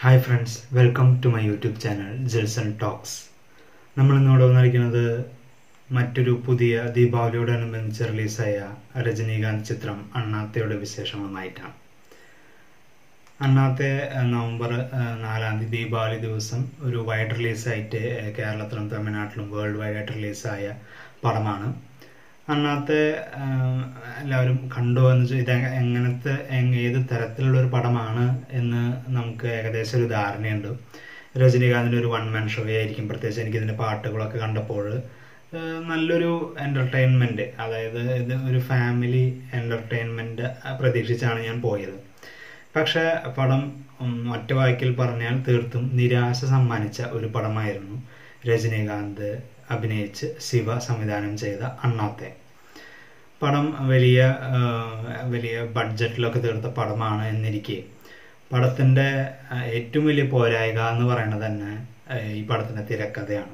hi friends welcome to my YouTube channel Jilson talks നമ്മൾ ഇന്നിവിടെ വന്നിരിക്കുന്നത് മറ്റൊരു പുതിയ ദീപാവലിയോടനുബന്ധിച്ച് റിലീസായ രജനീകാന്ത് ചിത്രം അണ്ണാത്തയുടെ വിശേഷങ്ങളുമായിട്ടാണ് അണ്ണാത്തെ ഏഹ്, നവംബർ ഏഹ്, നാലാം തീയതി ദീപാവലി ദിവസം ഒരു വൈഡ് റിലീസായിട്ട് ഏഹ്, കേരളത്തിലും തമിഴ്നാട്ടിലും വേൾഡ് വൈഡ് ആയിട്ട് റിലീസായ പടമാണ് അന്നത്തെ ആഹ്, എല്ലാവരും കണ്ടു എന്ന് വെച്ചാൽ ഇത് എങ്ങ- എങ്ങനത്തെ എങ്- ഏത് തരത്തിലുള്ള ഒരു പടമാണ് എന്ന് നമുക്ക് ഏകദേശം ഒരു ധാരണയുണ്ട് രജനീകാന്തിൻ്റെ ഒരു വൺ മാൻ ഷോ ആയിരിക്കും പ്രത്യേകിച്ച് എനിക്ക് ഇതിൻ്റെ പാട്ടുകളൊക്കെ കണ്ടപ്പോൾ ആഹ്, നല്ലൊരു എൻ്റർടൈൻമെൻറ്റ് അതായത് ഇത് ഒരു ഫാമിലി എൻ്റർടൈൻമെൻറ്റ് പ്രതീക്ഷിച്ചാണ് ഞാൻ പോയത് പക്ഷേ പടം ഉം, ഒറ്റ വാക്കിൽ പറഞ്ഞാൽ തീർത്തും നിരാശ സമ്മാനിച്ച ഒരു പടമായിരുന്നു രജനീകാന്ത് അഭിനയിച്ച് ശിവ സംവിധാനം ചെയ്ത അണ്ണാത്തെ പടം വലിയ ആ, വലിയ ബഡ്ജറ്റിലൊക്കെ തീർത്ത പടമാണ് എന്നിരിക്കെ പടത്തിൻ്റെ ആ, ഏറ്റവും വലിയ പോരായിക എന്ന് പറയുന്നത് തന്നെ ആ, ഈ പടത്തിൻ്റെ തിരക്കഥയാണ്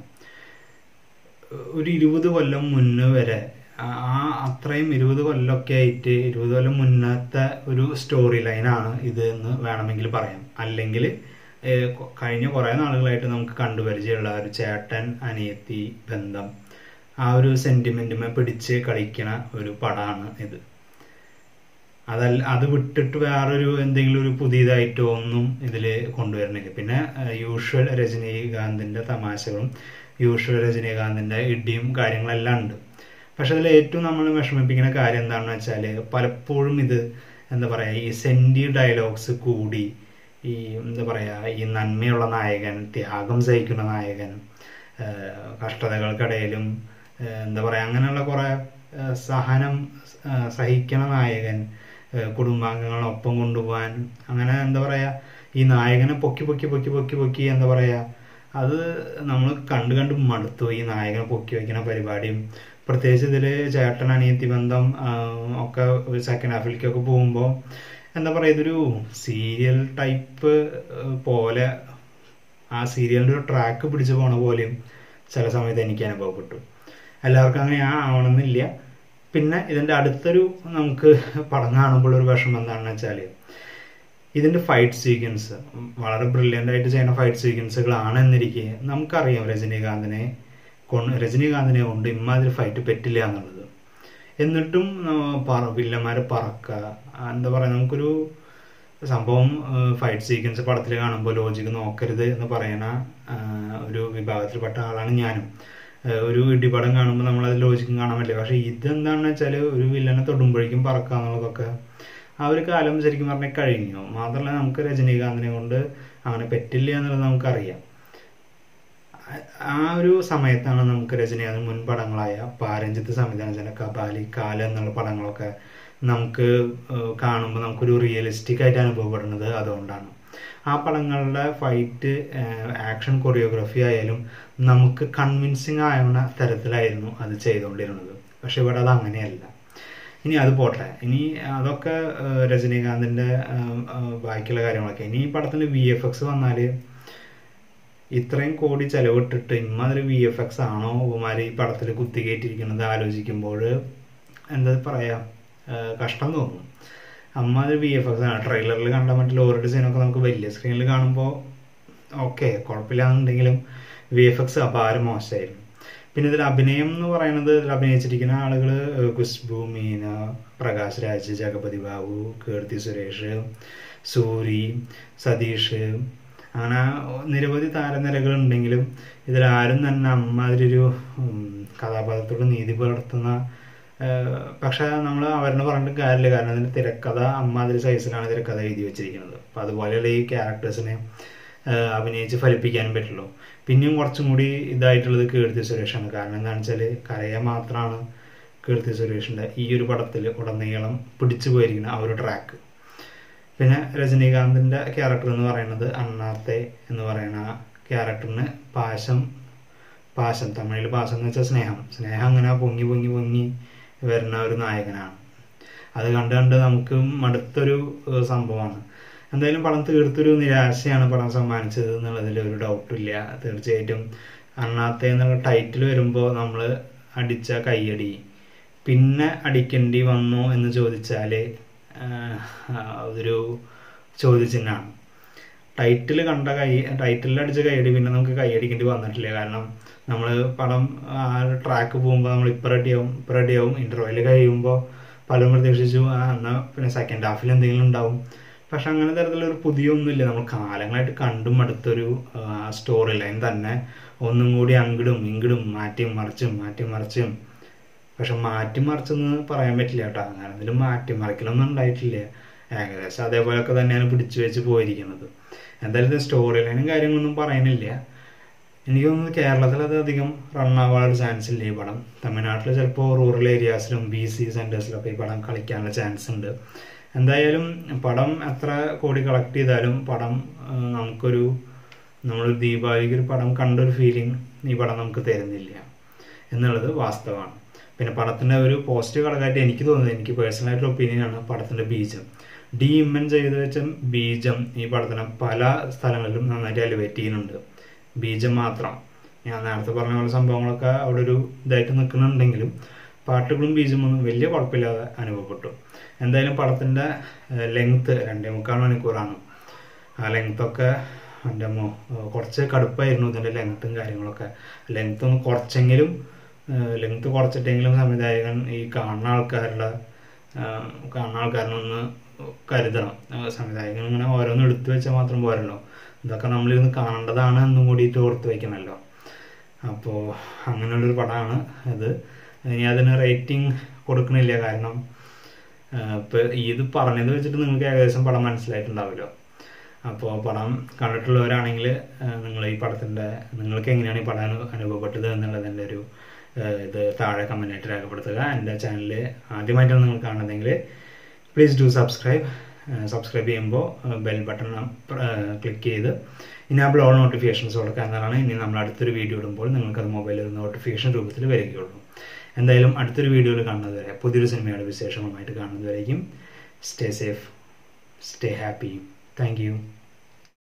ഒരു ഇരുപത് കൊല്ലം മുന്നേ വരെ ആ- ആ അത്രയും ഇരുപത് കൊല്ലമൊക്കെ ആയിട്ട് ഇരുപത് കൊല്ലം മുന്നത്തെ ഒരു സ്റ്റോറി ലൈനാണ് ഇത് എന്ന് വേണമെങ്കിൽ പറയാം അല്ലെങ്കിൽ ഏഹ്, കൊ- കഴിഞ്ഞ കുറേ നാളുകളായിട്ട് നമുക്ക് കണ്ടുപരിചയമുള്ള ഒരു ചേട്ടൻ അനിയത്തി ബന്ധം ആ ഒരു സെന്റിമെന്റുമേ പിടിച്ച് കളിക്കണ ഒരു പടമാണ് ഇത് അതല്ല അത് വിട്ടിട്ട് വേറൊരു എന്തെങ്കിലും ഒരു പുതിയതായിട്ടോ ഒന്നും ഇതിൽ കൊണ്ടുവരണില്ല പിന്നെ യൂഷ്വൽ രജനീകാന്തിന്റെ തമാശകളും യൂഷ്വൽ രജനീകാന്തിന്റെ ഇടിയും കാര്യങ്ങളെല്ലാം ഉണ്ട് പക്ഷെ അതിൽ ഏറ്റവും നമ്മൾ വിഷമിപ്പിക്കുന്ന കാര്യം എന്താണെന്ന് വെച്ചാൽ പലപ്പോഴും ഇത് എന്താ പറയുക ഈ സെൻറ്റി ഡയലോഗ്സ് കൂടി ഈ എന്താ പറയുക ഈ നന്മയുള്ള നായകൻ ത്യാഗം സഹിക്കുന്ന നായകൻ ആഹ് കഷ്ടതകൾക്കിടയിലും ആഹ് എന്താ പറയുക അങ്ങനെയുള്ള കുറേ ആഹ് സഹനം ആഹ് സഹിക്കണ നായകൻ ആഹ് കുടുംബാംഗങ്ങളൊപ്പം കൊണ്ടുപോകാൻ അങ്ങനെ എന്താ പറയുക ഈ നായകനെ പൊക്കി പൊക്കി പൊക്കി പൊക്കി പൊക്കി എന്താ പറയുക അത് നമ്മൾ കണ്ടു കണ്ട് മടുത്തു ഈ നായകനെ പൊക്കി വയ്ക്കുന്ന പരിപാടിയും പ്രത്യേകിച്ച് ഇതിൽ ചേട്ടൻ അനിയത്തി ബന്ധം ആഹ് ഒക്കെ ഒരു സെക്കൻഡ് ഹാഫിലേക്കൊക്കെ പോകുമ്പോൾ എന്താ പറയുക ഇതൊരു സീരിയൽ ടൈപ്പ് പോലെ ആ സീരിയലിൻ്റെ ഒരു ട്രാക്ക് പിടിച്ചു പോണ പോലെയും ചില സമയത്ത് എനിക്ക് അനുഭവപ്പെട്ടു എല്ലാവർക്കും അങ്ങനെ ആ ആവണമെന്നില്ല പിന്നെ ഇതിൻ്റെ അടുത്തൊരു നമുക്ക് പടം കാണുമ്പോൾ ഒരു വിഷമം എന്താണെന്ന് വെച്ചാൽ ഇതിൻ്റെ ഫൈറ്റ് സീക്വൻസ് വളരെ ബ്രില്യൻ്റ് ആയിട്ട് ചെയ്യുന്ന ഫൈറ്റ് സീക്വൻസുകളാണ് എന്നിരിക്കെ നമുക്കറിയാം രജനീകാന്തിനെ കൊണ്ട് രജനീകാന്തിനെ കൊണ്ട് ഇമ്മാതിരി ഫൈറ്റ് പറ്റില്ല എന്നുള്ളത് എന്നിട്ടും ആ, പറ വില്ലന്മാരെ പറക്കുക ആ, എന്താ പറയുക നമുക്കൊരു സംഭവം ഫൈറ്റ് സീക്വൻസ് പടത്തിൽ കാണുമ്പോൾ ലോജിക്ക് നോക്കരുത് എന്ന് പറയുന്ന ആ, ഒരു വിഭാഗത്തിൽപ്പെട്ട ആളാണ് ഞാനും ആ, ഒരു ഇടിപടം കാണുമ്പോൾ നമ്മൾ അത് ലോജിക്കും കാണാൻ പറ്റില്ല പക്ഷേ ഇതെന്താണെന്ന് വെച്ചാൽ ഒരു വില്ലനെ തൊടുമ്പോഴേക്കും പറക്കുക എന്നുള്ളതൊക്കെ ആ ഒരു കാലം ശരിക്കും പറഞ്ഞാൽ കഴിഞ്ഞു മാത്രമല്ല നമുക്ക് രജനീകാന്തിനെ കൊണ്ട് അങ്ങനെ പറ്റില്ല എന്നുള്ളത് നമുക്കറിയാം ആ- ആ ഒരു സമയത്താണ് നമുക്ക് രജനീകാന്ത് മുൻ പടങ്ങളായ പാരഞ്ചിത്ത് സംവിധാനം ചെയ്ത കബാലി കാല എന്നുള്ള പടങ്ങളൊക്കെ നമുക്ക് കാണുമ്പോൾ നമുക്കൊരു റിയലിസ്റ്റിക് ആയിട്ട് അനുഭവപ്പെടുന്നത് അതുകൊണ്ടാണ് ആ പടങ്ങളുടെ ഫൈറ്റ് ആക്ഷൻ കൊറിയോഗ്രഫി ആയാലും നമുക്ക് കൺവിൻസിങ് ആവുന്ന തരത്തിലായിരുന്നു അത് ചെയ്തുകൊണ്ടിരുന്നത് പക്ഷെ ഇവിടെ അത് അങ്ങനെയല്ല ഇനി അത് പോട്ടെ ഇനി അതൊക്കെ ആ, രജനീകാന്തിന്റെ ആ, ആ, ബാക്കിയുള്ള കാര്യങ്ങളൊക്കെ ഇനി ഈ പടത്തിന് വി എഫ് എക്സ് വന്നാൽ ഇത്രയും കോടി ചെലവിട്ടിട്ട് ഇമ്മാതിരി വി എഫ് എക്സ് ആണോ ഇവന്മാർ ഈ പടത്തിൽ കുത്തികയറ്റിയിരിക്കുന്നത് ആലോചിക്കുമ്പോൾ എന്താ പറയാ ആ, കഷ്ടം തോന്നും അമ്മാതിരി വി എഫ് എക്സ് ആണ് ട്രെയിലറിൽ കണ്ട മറ്റു ലോറിയുടെ സീനൊക്കെ നമുക്ക് വലിയ സ്ക്രീനിൽ കാണുമ്പോൾ ഓക്കെ കുഴപ്പമില്ലാന്നുണ്ടെങ്കിലും വി എഫ് എക്സ് അപാരം മോശമായിരുന്നു പിന്നെ ഇതിൽ അഭിനയം എന്ന് പറയുന്നത് ഇതിൽ അഭിനയിച്ചിരിക്കുന്ന ആളുകൾ ഖുശ്ബു മീന പ്രകാശ് രാജ് ജഗപതി ബാബു കീർത്തി സുരേഷ് സൂരി സതീഷ് അങ്ങനെ നിരവധി താരനിരകൾ ഉണ്ടെങ്കിലും ഇതിലാരും തന്നെ അമ്മാതിരി ഒരു ഉം, കഥാപാത്രത്തോട് നീതി പുലർത്തുന്ന ഏഹ്, പക്ഷെ നമ്മൾ അവരുടെ പറഞ്ഞിട്ട് കാര്യമില്ല കാരണം അതിന്റെ തിരക്കഥ അമ്മാതിരി സൈസിലാണ് തിരക്കഥ എഴുതി വെച്ചിരിക്കുന്നത് അപ്പം അതുപോലെയുള്ള ഈ ക്യാരക്ടേഴ്സിനെ ഏഹ്, അഭിനയിച്ച് ഫലിപ്പിക്കാനും പറ്റുള്ളൂ പിന്നെയും കുറച്ചും കൂടി ഇതായിട്ടുള്ളത് കീർത്തി സുരേഷാണ് കാരണം എന്താണെന്ന് വെച്ചാൽ കരയാൻ മാത്രമാണ് കീർത്തി സുരേഷിന്റെ ഈ ഒരു പടത്തിൽ ഉടനീളം പിടിച്ചു പോയിരിക്കുന്ന ആ ഒരു ട്രാക്ക് പിന്നെ രജനീകാന്തിന്റെ ക്യാരക്ടർ എന്ന് പറയുന്നത് അണ്ണാത്തെ എന്ന് പറയുന്ന ക്യാരക്ടറിന് പാശം പാശം തമിഴിൽ പാശം എന്ന് വെച്ചാൽ സ്നേഹം സ്നേഹം അങ്ങനെ പൊങ്ങി പൊങ്ങി പൊങ്ങി വരുന്ന ഒരു നായകനാണ് അത് കണ്ട് കണ്ട് നമുക്ക് മടുത്തൊരു ഏഹ്, സംഭവമാണ് എന്തായാലും പടം തീർത്തൊരു നിരാശയാണ് പടം സമ്മാനിച്ചത് എന്നുള്ളതിൽ ഒരു ഡൗട്ടും ഇല്ല തീർച്ചയായിട്ടും അണ്ണാത്തെ എന്നുള്ള ടൈറ്റിൽ വരുമ്പോൾ നമ്മൾ അടിച്ച കയ്യടി പിന്നെ അടിക്കേണ്ടി വന്നു എന്ന് ചോദിച്ചാൽ അതൊരു ചോദ്യചിഹ്നമാണ് ടൈറ്റിൽ കണ്ട കൈ ടൈറ്റിൽ അടിച്ച കൈയടി പിന്നെ നമുക്ക് കൈയടിക്കേണ്ടി വന്നിട്ടില്ല കാരണം നമ്മൾ പടം ആ ട്രാക്ക് പോകുമ്പോൾ നമ്മൾ ഇപ്പം റെഡിയാവും ഇപ്പം റെഡിയാവും ഇൻ്റർവെല് കഴിയുമ്പോൾ പലരും പ്രതീക്ഷിച്ചു ആ എന്നാൽ പിന്നെ സെക്കൻഡ് ഹാഫിൽ എന്തെങ്കിലും ഉണ്ടാവും പക്ഷെ അങ്ങനെ തരത്തിലൊരു പുതിയ ഒന്നുമില്ല നമ്മൾ കാലങ്ങളായിട്ട് കണ്ടും അടുത്തൊരു സ്റ്റോറി ലൈൻ തന്നെ ഒന്നും കൂടി അങ്ങടും ഇങ്ങടും മാറ്റി മറിച്ചും മാറ്റി മറിച്ചും പക്ഷെ മാറ്റി മറിച്ചെന്ന് പറയാൻ പറ്റില്ല കേട്ടോ അങ്ങനെ എന്തെങ്കിലും മാറ്റി മറിക്കലൊന്നും ഉണ്ടായിട്ടില്ല ഏകദേശം അതേപോലെയൊക്കെ തന്നെയാണ് പിടിച്ചു വെച്ച് പോയിരിക്കുന്നത് എന്തായാലും ഇത് സ്റ്റോറി ലൈനും കാര്യങ്ങളൊന്നും പറയാനില്ല എനിക്ക് തോന്നുന്നത് കേരളത്തിൽ അത് അധികം റണ്ണാവാനുള്ള ചാൻസ് ഇല്ല ഈ പടം തമിഴ്നാട്ടിൽ ചിലപ്പോൾ റൂറൽ ഏരിയാസിലും ബി സി സെൻറ്റേഴ്സിലൊക്കെ ഈ പടം കളിക്കാനുള്ള ചാൻസ് ഉണ്ട് എന്തായാലും പടം എത്ര കോടി കളക്ട് ചെയ്താലും പടം ആ, നമുക്കൊരു നമ്മളൊരു ദീപാവലിക്ക് ഒരു പടം കണ്ടൊരു ഫീലിംഗ് ഈ പടം നമുക്ക് തരുന്നില്ല എന്നുള്ളത് വാസ്തവമാണ് പിന്നെ പടത്തിൻ്റെ ഒരു പോസിറ്റീവ് ഘടകമായിട്ട് എനിക്ക് തോന്നുന്നത് എനിക്ക് പേഴ്സണലായിട്ടുള്ള ഒപ്പീനിയനാണ് പടത്തിൻ്റെ ബീജം ഡി ഇമ്മൻ ചെയ്ത് വെച്ച ബീജം ഈ പടത്തിനെ പല സ്ഥലങ്ങളിലും നന്നായിട്ട് എലിവേറ്റ് ചെയ്യുന്നുണ്ട് ബീജം മാത്രം ഞാൻ നേരത്തെ പറഞ്ഞ പോലെ സംഭവങ്ങളൊക്കെ അവിടെ ഒരു ഇതായിട്ട് നിൽക്കുന്നുണ്ടെങ്കിലും പാട്ടുകളും ബീജമൊന്നും വലിയ കുഴപ്പമില്ലാതെ അനുഭവപ്പെട്ടു എന്തായാലും പടത്തിൻ്റെ ലെങ്ത്ത് രണ്ടേ മുക്കാൽ മണിക്കൂറാണ് ആ ലെങ്ത്തൊക്കെ എൻ്റെ മോ കുറച്ച് കടുപ്പായിരുന്നു ഇതിൻ്റെ ലെങ്ത്തും കാര്യങ്ങളൊക്കെ ലെങ്ത്ത് ഒന്ന് കുറച്ചെങ്കിലും ലെങ്ത്ത് കുറച്ചിട്ടെങ്കിലും സംവിധായകൻ ഈ കാണുന്ന ആൾക്കാരുടെ ആ, കാണുന്ന ആൾക്കാരനൊന്ന് കരുതണം ആ, സംവിധായകൻ ഇങ്ങനെ ഓരോന്ന് എടുത്തു വെച്ചാൽ മാത്രം പോരല്ലോ ഇതൊക്കെ നമ്മളിരുന്ന് കാണേണ്ടതാണ് എന്നും കൂടിയിട്ട് ഓർത്ത് വെക്കണമല്ലോ അപ്പോൾ അങ്ങനെയുള്ളൊരു പടമാണ് അത് ഇനി അതിന് റേറ്റിംഗ് കൊടുക്കണില്ല കാരണം ഇപ്പോൾ ഇത് പറഞ്ഞത് വെച്ചിട്ട് നിങ്ങൾക്ക് ഏകദേശം പടം മനസ്സിലായിട്ടുണ്ടാവുമല്ലോ അപ്പോൾ പടം കണ്ടിട്ടുള്ളവരാണെങ്കിൽ നിങ്ങൾ ഈ പടത്തിൻ്റെ നിങ്ങൾക്ക് എങ്ങനെയാണ് ഈ പടം അനു- അനുഭവപ്പെട്ടത് എന്നുള്ളതിൻ്റെ ഒരു ആ, ഇത് താഴെ കമൻറ്റായിട്ട് രേഖപ്പെടുത്തുക എൻ്റെ ചാനൽ ആദ്യമായിട്ടാണ് നിങ്ങൾ കാണുന്നതെങ്കിൽ പ്ലീസ് ഡു സബ്സ്ക്രൈബ് സബ്സ്ക്രൈബ് ചെയ്യുമ്പോൾ ബെൽ ബട്ടൺ ക്ലിക്ക് ചെയ്ത് ഇനാബിൾ ഓൾ നോട്ടിഫിക്കേഷൻസ് കൊടുക്കുക എന്നതാണ് ഇനി നമ്മൾ അടുത്തൊരു വീഡിയോ ഇടുമ്പോൾ നിങ്ങൾക്കത് മൊബൈലിൽ നോട്ടിഫിക്കേഷൻ രൂപത്തിൽ വരികയുള്ളൂ എന്തായാലും അടുത്തൊരു വീഡിയോയിൽ കാണുന്നത് വരെ പുതിയൊരു സിനിമയുടെ വിശേഷങ്ങളുമായിട്ട് കാണുന്നത് വരേക്കും stay safe stay happy thank U